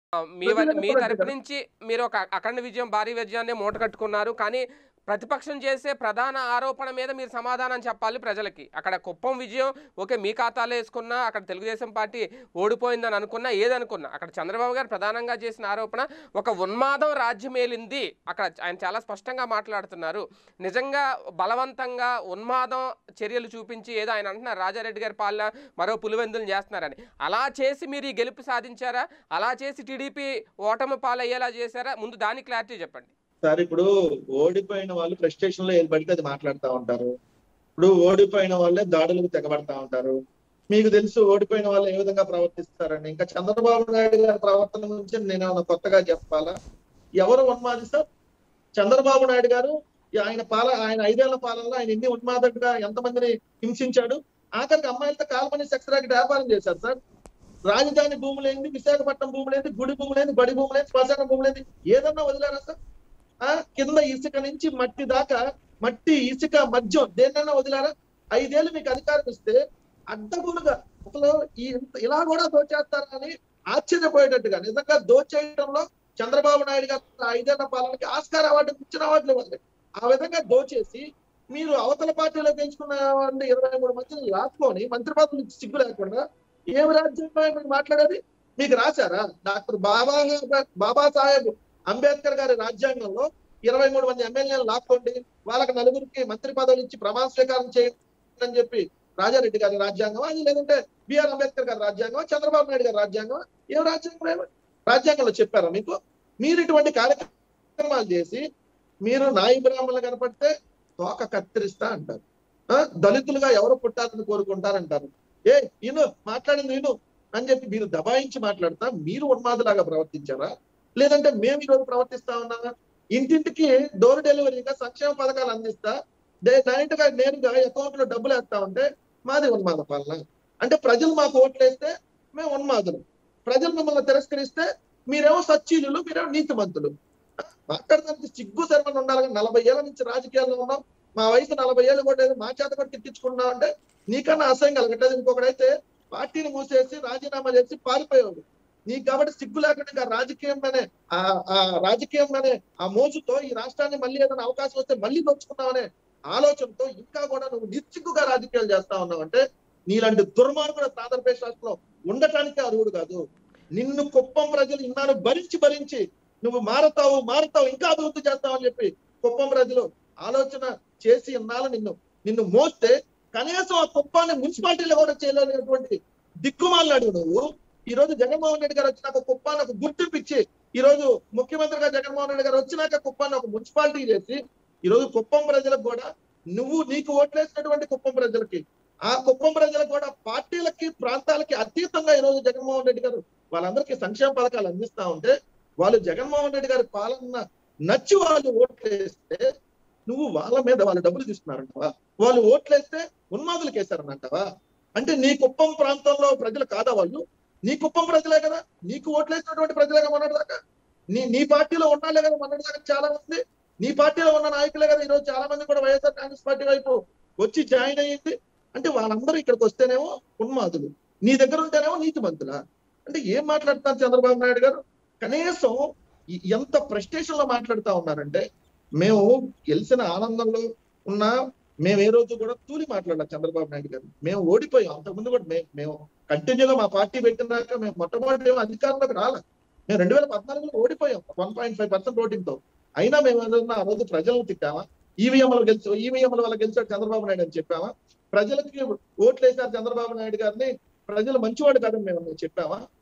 ఆ, మీ వ- మీ తరపు నుంచి మీరు ఒక అఖండ విజయం భారీ విజయాన్ని మూట కట్టుకున్నారు కానీ ప్రతిపక్షం చేసే ప్రధాన ఆరోపణ మీద మీరు సమాధానం చెప్పాలి ప్రజలకి అక్కడ కుప్పం విజయం ఓకే మీ ఖాతాలో వేసుకున్నా అక్కడ తెలుగుదేశం పార్టీ ఓడిపోయిందని అనుకున్నా ఏదనుకున్నా అక్కడ చంద్రబాబు గారు ప్రధానంగా చేసిన ఆరోపణ ఒక ఉన్మాదం రాజ్యమేలింది అక్కడ ఆయన చాలా స్పష్టంగా మాట్లాడుతున్నారు నిజంగా బలవంతంగా ఉన్మాదం చర్యలు చూపించి ఏదో ఆయన అంటున్నారు రాజారెడ్డి గారి పాలన మరో పులివెందులు చేస్తున్నారని అలా చేసి మీరు ఈ గెలుపు సాధించారా అలా చేసి టీడీపీ ఓటమి పాలయ్యేలా చేశారా ముందు దాని క్లారిటీ చెప్పండి సార్ ఇప్పుడు ఓడిపోయిన వాళ్ళు ఫ్రస్ట్రేషన్ లో ఏది పడితే అది మాట్లాడుతూ ఉంటారు ఇప్పుడు ఓడిపోయిన వాళ్ళే దాడులకు తెగబడతా ఉంటారు మీకు తెలుసు ఓడిపోయిన వాళ్ళు ఏ విధంగా ప్రవర్తిస్తారని ఇంకా చంద్రబాబు నాయుడు గారి ప్రవర్తన గురించి నేను ఏమైనా కొత్తగా చెప్పాలా ఎవరు ఉన్మాది సార్ చంద్రబాబు నాయుడు గారు ఆయన పాల ఆయన ఐదేళ్ల పాలనలో ఆయన ఎన్ని ఉన్మాదకుగా ఎంతమందిని హింసించాడు ఆఖరికి అమ్మాయిలతో కాల్మని సెక్స్ రాకెట్ వ్యాపారం చేశారు సార్ రాజధాని భూములేంది విశాఖపట్నం భూములేంది గుడి భూములేంది బడి భూములేంది శ్మశాన భూములేంది ఏదన్నా వదిలేరా సార్ ఆ కింద ఇసుక నుంచి మట్టి దాకా మట్టి ఇసుక మద్యం దేన్నన్నా వదిలారా ఐదేళ్ళు మీకు అధికారం ఇస్తే అడ్డగులుగా అసలు ఈ ఇంత- ఇలా కూడా దోచేస్తారా అని ఆశ్చర్యపోయేటట్టుగా నిజంగా దోచేయడంలో చంద్రబాబు నాయుడు గారు ఐదేళ్ల పాలనకి ఆస్కార్ అవార్డు ఇచ్చిన అవార్డులు ఇవ్వాలి ఆ విధంగా దోచేసి మీరు అవతల పార్టీలో పెంచుకున్న వాళ్ళు ఇరవై మూడు మందిని లాక్కొని మంత్రి పదవులు ఇచ్చి సిగ్గు లేకుండా ఏం రాజ్యాంగం మీరు మాట్లాడేది మీకు రాశారా డాక్టర్ బాబా బాబాసాహెబ్ అంబేద్కర్ గారి రాజ్యాంగంలో ఇరవై మూడు మంది ఎమ్మెల్యేలు లాక్కోండి వాళ్ళకి నలుగురికి మంత్రి పదవులు ఇచ్చి ప్రమాణ స్వీకారం చేయండి అని చెప్పి రాజారెడ్డి గారి రాజ్యాంగం అది లేదంటే బిఆర్ అంబేద్కర్ గారి రాజ్యాంగం చంద్రబాబు నాయుడు గారి రాజ్యాంగం ఏం రాజ్యాంగం ఏమి రాజ్యాంగంలో చెప్పారా మీకు మీరు ఇటువంటి కార్యక్రమాలు చేసి మీరు నాయి బ్రాహ్మణులు కనపడితే తోక కత్తిరిస్తా అంటారు ఆ, దళితులుగా ఎవరు పుట్టాలని కోరుకుంటారంటారు ఏ ఇను మాట్లాడింది విను అని చెప్పి మీరు దబాయించి మాట్లాడతా మీరు ఉన్మాదులాగా ప్రవర్తించారా లేదంటే మేము ఈరోజు ప్రవర్తిస్తా ఉన్నామా ఇంటింటికి డోర్ డెలివరీగా సంక్షేమ పథకాలు అందిస్తా డైరెక్ట్ గా నేరుగా అకౌంట్ లో డబ్బులు వేస్తా ఉంటే మాది ఉన్మాద పాలన అంటే ప్రజలు మాకు ఓట్లు వేస్తే మేము ఉన్మాదులు ప్రజలు మిమ్మల్ని తిరస్కరిస్తే మీరేమో సచ్చీలు మీరేమో నీతిమంతులు మాట్లాడడానికి సిగ్గు శర్మని ఉండాలి కానీ నలభై ఏళ్ళ నుంచి రాజకీయాల్లో ఉన్నాం మా వయసు నలభై ఏళ్ళు కూడా లేదు, మా చేత కూడా తిట్టించుకున్నాం అంటే నీకన్నా అసహ్యం కలగట్లేదు ఇంకొకడైతే పార్టీని మూసేసి రాజీనామా చేసి పారిపోయాడు నీకు కాబట్టి సిగ్గు లేకుండా ఇంకా రాజకీయం అనే ఆ ఆ రాజకీయం అనే ఆ మోజుతో ఈ రాష్ట్రాన్ని మళ్ళీ ఏదైనా అవకాశం వస్తే మళ్ళీ దోచుకున్నావనే ఆలోచనతో ఇంకా కూడా నువ్వు నిశ్చిగ్గుగా రాజకీయాలు చేస్తా ఉన్నావు అంటే నీలాంటి దుర్మార్గుడు ఆంధ్రప్రదేశ్ రాష్ట్రంలో ఉండటానికి అర్హుడు కాదు నిన్ను కుప్పం ప్రజలు ఇన్నాళ్ళు భరించి భరించి నువ్వు మారతావు మారతావు ఇంకా అభివృద్ధి చేస్తావు అని చెప్పి కుప్పం ప్రజలు ఆలోచన చేసి ఇన్నాళ్ళు నిన్ను నిన్ను మోస్తే కనీసం ఆ కుప్పాన్ని మున్సిపాలిటీలో కూడా చేయలేనటువంటి దిక్కుమాలినాడు నువ్వు ఈ రోజు జగన్మోహన్ రెడ్డి గారు వచ్చినాక కుప్పాన్ని ఒక గుర్తింపు ఇచ్చి ఈ రోజు ముఖ్యమంత్రిగా జగన్మోహన్ రెడ్డి గారు వచ్చినాక కుప్పాన్ని ఒక మున్సిపాలిటీ చేసి ఈ రోజు కుప్పం ప్రజలకు కూడా నువ్వు నీకు ఓట్లేసినటువంటి కుప్పం ప్రజలకి ఆ కుప్పం ప్రజలకు కూడా పార్టీలకి ప్రాంతాలకి అతీతంగా ఈ రోజు జగన్మోహన్ రెడ్డి గారు వాళ్ళందరికీ సంక్షేమ పథకాలు అందిస్తా ఉంటే వాళ్ళు జగన్మోహన్ రెడ్డి గారి పాలన నచ్చి వాళ్ళు ఓట్లేస్తే నువ్వు వాళ్ళ మీద వాళ్ళు డబ్బులు తీసుకున్నారంటావా వాళ్ళు ఓట్లేస్తే ఉన్మాదులకు వేశారనంటావా అంటే నీ కుప్పం ప్రాంతంలో ప్రజలు కాదా వాళ్ళు నీ కుప్పం ప్రజలే కదా నీకు ఓట్లేసినటువంటి ప్రజలే కదా మొన్నటి దాకా నీ నీ పార్టీలో ఉన్నాలే కదా మొన్నటి దాకా చాలా మంది నీ పార్టీలో ఉన్న నాయకులే కదా ఈరోజు చాలా మంది కూడా వైఎస్ఆర్ కాంగ్రెస్ పార్టీ వైపు వచ్చి జాయిన్ అయ్యింది అంటే వాళ్ళందరూ ఇక్కడికి వస్తేనేమో ఉన్మాదులు నీ దగ్గర ఉంటేనేమో నీతిమంతులా అంటే ఏం మాట్లాడుతున్నారు చంద్రబాబు నాయుడు గారు కనీసం ఈ- ఎంత ఫ్రస్ట్రేషన్ లో మాట్లాడుతా ఉన్నారంటే మేము గెలిచిన ఆనందంలో ఉన్న మేము ఏ రోజు కూడా తూలి మాట్లాడాం చంద్రబాబు నాయుడు గారు మేము ఓడిపోయాం అంతకుముందు కూడా మేము మేము కంటిన్యూగా మా పార్టీ పెట్టినాక మేము మొట్టమొదటి ఏమో అధికారంలోకి రాలే మేము రెండు వేల పద్నాలుగులో ఓడిపోయాం one point five percent voting తో అయినా మేము ఏదన్నా ఆ రోజు ప్రజలను తిట్టామా ఈవీఎంలు గెలిచి ఈవీఎంల వల్ల గెలిచాడు చంద్రబాబు నాయుడు అని చెప్పామా ప్రజలకి ఓట్లు వేశారు చంద్రబాబు నాయుడు గారిని ప్రజలు మంచివాడు కాదని మేము చెప్పామా